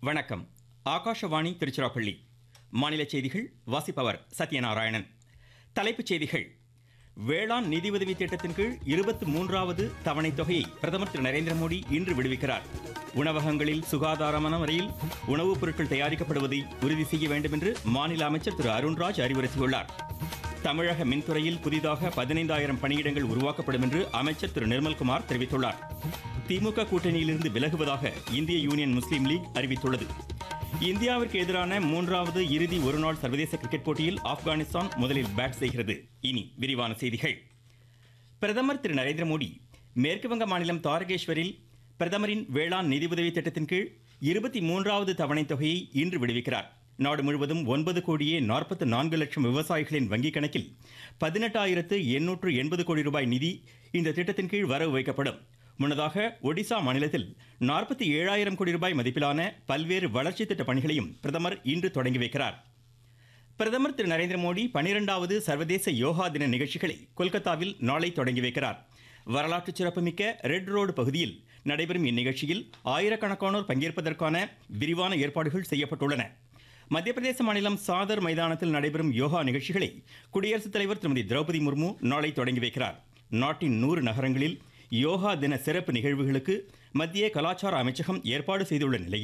வணக்கம் ஆகாஷவாணி திருச்சிராப்பள்ளி மாநில செய்திகள் வாசிப்பவர் சத்யநாராயணன் தலைப்புச் செய்திகள் வேளாண் நிதியுதவி திட்டத்தின் கீழ் இருபத்தி மூன்றாவது தவணைத் தொகையை பிரதமர் திரு நரேந்திர மோடி இன்று விடுவிக்கிறார் உணவகங்களில் சுகாதாரமான முறையில் உணவுப் பொருட்கள் தயாரிக்கப்படுவதை உறுதி செய்ய வேண்டும் என்று மாநில அமைச்சர் திரு அருண்ராஜ் அறிவுறுத்தியுள்ளார் தமிழக மின்துறையில் புதிதாக பதினைந்தாயிரம் பணியிடங்கள் உருவாக்கப்படும் என்று அமைச்சர் திரு நிர்மல்குமார் தெரிவித்துள்ளார் திமுக கூட்டணியிலிருந்து விலகுவதாக இந்திய யூனியன் முஸ்லீம் லீக் அறிவித்துள்ளது இந்தியாவிற்கு எதிரான மூன்றாவது இறுதி ஒருநாள் சர்வதேச கிரிக்கெட் போட்டியில் ஆப்கானிஸ்தான் முதலில் பேட் செய்கிறது இனி விரிவான செய்திகள் பிரதமர் திரு நரேந்திர மோடி மேற்கு வங்க மாநிலம் தாரகேஸ்வரில் பிரதமரின் வேளாண் நிதியுதவி திட்டத்தின் கீழ் இருபத்தி மூன்றாவது தவணைத் தொகையை இன்று விடுவிக்கிறார் நாடு முழுவதும் ஒன்பது கோடியே நாற்பத்து நான்கு லட்சம் விவசாயிகளின் வங்கிக் கணக்கில் பதினெட்டாயிரத்து எண்ணூற்று எண்பது கோடி ரூபாய் நிதி இந்த திட்டத்தின் கீழ் வரவு வைக்கப்படும் முன்னதாக ஒடிசா மாநிலத்தில் நாற்பத்தி ஏழாயிரம் கோடி ரூபாய் மதிப்பிலான பல்வேறு வளர்ச்சி திட்ட பணிகளையும் பிரதமர் இன்று தொடங்கி வைக்கிறார் பிரதமர் திரு நரேந்திர மோடி பனிரெண்டாவது சர்வதேச யோகா தின நிகழ்ச்சிகளை கொல்கத்தாவில் நாளை தொடங்கி வைக்கிறார் வரலாற்று சிறப்புமிக்க ரெட் ரோடு பகுதியில் நடைபெறும் இந்நிகழ்ச்சியில் ஆயிரக்கணக்கானோர் பங்கேற்பதற்கான விரிவான ஏற்பாடுகள் செய்யப்பட்டுள்ளன மத்திய பிரதேச மாநிலம் சாதர் மைதானத்தில் நடைபெறும் யோகா நிகழ்ச்சிகளை குடியரசுத் தலைவர் திருமதி திரௌபதி முர்மு நாளை தொடங்கி வைக்கிறார் நாட்டின் நூறு நகரங்களில் யோகா தின சிறப்பு நிகழ்வுகளுக்கு மத்திய கலாச்சார அமைச்சகம் ஏற்பாடு செய்துள்ள நிலையில்